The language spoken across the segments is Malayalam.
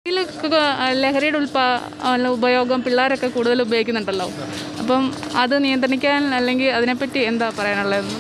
ഇതിലൊക്കെ ലഹരിയുടെ ഉൽപാ അല്ല, ഉപയോഗം പിള്ളേരൊക്കെ കൂടുതൽ ഉപയോഗിക്കുന്നുണ്ടല്ലോ അപ്പം അത് നിയന്ത്രിക്കാൻ അല്ലെങ്കിൽ അതിനെപ്പറ്റി എന്താ പറയാനുള്ളത്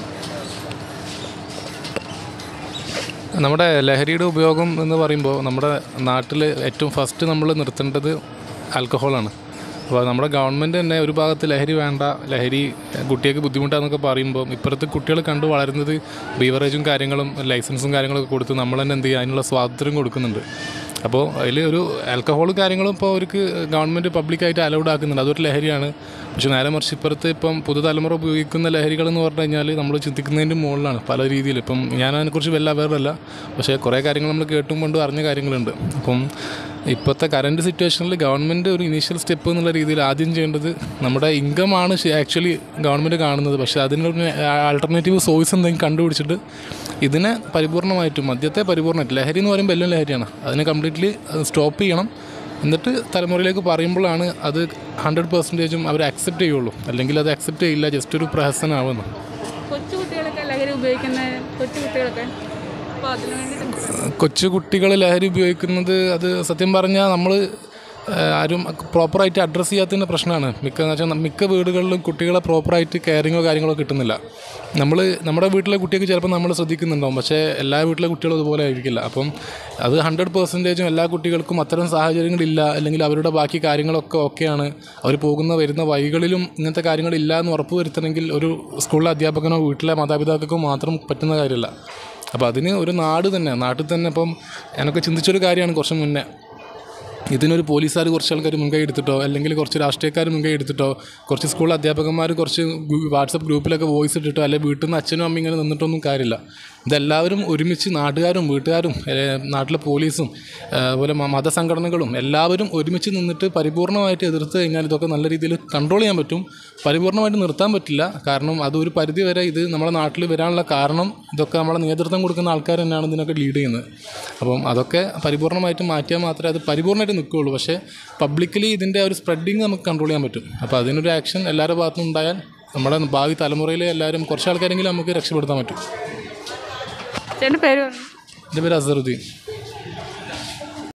നമ്മുടെ ലഹരിയുടെ ഉപയോഗം എന്ന് പറയുമ്പോൾ നമ്മുടെ നാട്ടിൽ ഏറ്റവും ഫസ്റ്റ് നമ്മൾ നിർത്തേണ്ടത് ആൽക്കഹോളാണ് അപ്പോൾ നമ്മുടെ ഗവൺമെൻറ് തന്നെ ഒരു ഭാഗത്ത് ലഹരി വേണ്ട ലഹരി കുട്ടികൾക്ക് ബുദ്ധിമുട്ടാന്നൊക്കെ പറയുമ്പോൾ ഇപ്പോഴത്തെ കുട്ടികൾ കണ്ടു വളരുന്നത് ബീവറേജും കാര്യങ്ങളും ലൈസൻസും കാര്യങ്ങളൊക്കെ കൊടുത്ത് നമ്മൾ തന്നെ എന്ത് ചെയ്യുക അതിനുള്ള സ്വാതന്ത്ര്യം കൊടുക്കുന്നുണ്ട് അപ്പോൾ അതിൽ ഒരു ആൽക്കഹോൾ കാര്യങ്ങളും ഇപ്പോൾ അവർക്ക് ഗവൺമെൻറ് പബ്ലിക്കായിട്ട് അലൗഡ് ആക്കുന്നുണ്ട് അതൊരു ലഹരിയാണ് പക്ഷെ നേരെ മറിച്ച് ഇപ്പുറത്ത് ഇപ്പം പുതുതലമുറ ഉപയോഗിക്കുന്ന ലഹരികൾ എന്ന് പറഞ്ഞു കഴിഞ്ഞാൽ നമ്മൾ ചിന്തിക്കുന്നതിൻ്റെ മുകളിലാണ് പല രീതിയിൽ ഇപ്പം ഞാൻ അതിനെക്കുറിച്ച് വല്ല അവയറല്ല പക്ഷേ കുറേ കാര്യങ്ങൾ നമ്മൾ കേട്ടും കൊണ്ടും അറിഞ്ഞ കാര്യങ്ങളുണ്ട് അപ്പം ഇപ്പോഴത്തെ കറൻറ്റ് സിറ്റുവേഷനിൽ ഗവൺമെൻറ് ഒരു ഇനീഷ്യൽ സ്റ്റെപ്പ് എന്നുള്ള രീതിയിൽ ആദ്യം ചെയ്യേണ്ടത് നമ്മുടെ ഇൻകമാണ് ആക്ച്വലി ഗവൺമെൻറ് കാണുന്നത് പക്ഷേ അതിനൊരു ആൾട്ടർനേറ്റീവ് സോഴ്സ് എന്തെങ്കിലും കണ്ടുപിടിച്ചിട്ട് ഇതിനെ പരിപൂർണമായിട്ടും മദ്യത്തെ പരിപൂർണ്ണമായിട്ട് ലഹരി എന്ന് പറയുമ്പോൾ എല്ലാം ലഹരിയാണ് അതിനെ കംപ്ലീറ്റ്ലി സ്റ്റോപ്പ് ചെയ്യണം എന്നിട്ട് തലമുറയിലേക്ക് പറയുമ്പോഴാണ് അത് ഹൺഡ്രഡ് പെർസെൻറ്റേജും അവർ അക്സെപ്റ്റ് ചെയ്യുള്ളൂ അല്ലെങ്കിൽ അത് അക്സെപ്റ്റ് ചെയ്യില്ല ജസ്റ്റ് ഒരു പ്രഹസനമാവുന്നു കൊച്ചു കുട്ടികളൊക്കെ ലഹരി ഉപയോഗിക്കുന്ന കൊച്ചു കുട്ടികളൊക്കെ അപ്പോൾ അതിനു വേണ്ടിയിട്ട് കൊച്ചു കുട്ടികൾ ലഹരി ഉപയോഗിക്കുന്നത് അത് സത്യം പറഞ്ഞാൽ നമ്മൾ ആരും പ്രോപ്പറായിട്ട് അഡ്രസ്സ് ചെയ്യാത്തതിൻ്റെ പ്രശ്നമാണ് മിക്ക എന്ന് വെച്ചാൽ മിക്ക വീടുകളിലും കുട്ടികളെ പ്രോപ്പറായിട്ട് കെയറിങ്ങോ കാര്യങ്ങളോ കിട്ടുന്നില്ല നമ്മൾ നമ്മുടെ വീട്ടിലെ കുട്ടിയൊക്കെ ചിലപ്പോൾ നമ്മൾ ശ്രദ്ധിക്കുന്നുണ്ടാവും പക്ഷേ എല്ലാ വീട്ടിലെ കുട്ടികളും അതുപോലെ ആയിരിക്കില്ല അപ്പം അത് ഹൺഡ്രഡ് പെർസെൻറ്റേജും എല്ലാ കുട്ടികൾക്കും അത്തരം സാഹചര്യങ്ങളില്ല അല്ലെങ്കിൽ അവരുടെ ബാക്കി കാര്യങ്ങളൊക്കെ ഓക്കെയാണ് അവർ പോകുന്ന വരുന്ന വഴികളിലും ഇങ്ങനത്തെ കാര്യങ്ങളില്ല എന്ന് ഉറപ്പ് വരുത്തണമെങ്കിൽ ഒരു സ്കൂളിലെ അധ്യാപകനോ വീട്ടിലെ മാതാപിതാക്കൾക്കോ മാത്രം പറ്റുന്ന കാര്യമല്ല അപ്പോൾ അതിന് ഒരു നാട് തന്നെ നാട്ടിൽ തന്നെ ഇപ്പം ഞാനൊക്കെ ചിന്തിച്ചൊരു കാര്യമാണ് കുറച്ച് മുന്നേ ഇതിനൊരു പോലീസുകാർ കുറച്ച് ആൾക്കാർ മുൻകൈ എടുത്തിട്ടോ അല്ലെങ്കിൽ കുറച്ച് രാഷ്ട്രീയക്കാർ മുൻകൈ എടുത്തിട്ടോ കുറച്ച് സ്കൂൾ അധ്യാപകന്മാർ കുറച്ച് വാട്സപ്പ് ഗ്രൂപ്പിലൊക്കെ വോയിസ് ഇട്ടിട്ടോ അല്ലെങ്കിൽ വീട്ടിൽ നിന്ന് അച്ഛനും അമ്മയും ഇങ്ങനെ നിന്നിട്ടൊന്നും കാര്യമില്ല ഇതെല്ലാവരും ഒരുമിച്ച് നാട്ടുകാരും വീട്ടുകാരും ഏഹ് നാട്ടിലെ പോലീസും ഏഹ് അതുപോലെ മ- മതസംഘടനകളും എല്ലാവരും ഒരുമിച്ച് നിന്നിട്ട് പരിപൂർണമായിട്ട് എതിർത്ത് കഴിഞ്ഞാൽ ഇതൊക്കെ നല്ല രീതിയിൽ കൺട്രോൾ ചെയ്യാൻ പറ്റും പരിപൂർണമായിട്ട് നിർത്താൻ പറ്റില്ല കാരണം അതൊരു പരിധി വരെ ഇത് നമ്മുടെ നാട്ടിൽ വരാനുള്ള കാരണം ഇതൊക്കെ നമ്മളെ നേതൃത്വം കൊടുക്കുന്ന ആൾക്കാർ തന്നെയാണ് ഇതിനൊക്കെ ലീഡ് ചെയ്യുന്നത് അപ്പം അതൊക്കെ പരിപൂർണമായിട്ട് മാറ്റിയാൽ മാത്രമേ അത് പരിപൂർണ്ണമായിട്ട് നിൽക്കുകയുള്ളൂ പക്ഷേ പബ്ലിക്കലി ഇതിൻ്റെ ഒരു സ്പ്രെഡിങ് നമുക്ക് കൺട്രോൾ ചെയ്യാൻ പറ്റും അപ്പോൾ അതിനൊരു ആക്ഷൻ എല്ലാവരുടെ ഭാഗത്തും ഉണ്ടായാൽ നമ്മുടെ ഭാവി തലമുറയിലെ എല്ലാവരും കുറച്ച് ആൾക്കാരെങ്കിലും നമുക്ക് രക്ഷപ്പെടുത്താൻ പറ്റും ചേട്ടൻ്റെ പേര് പറഞ്ഞു എൻ്റെ പേര് അസറുദ്ദീൻ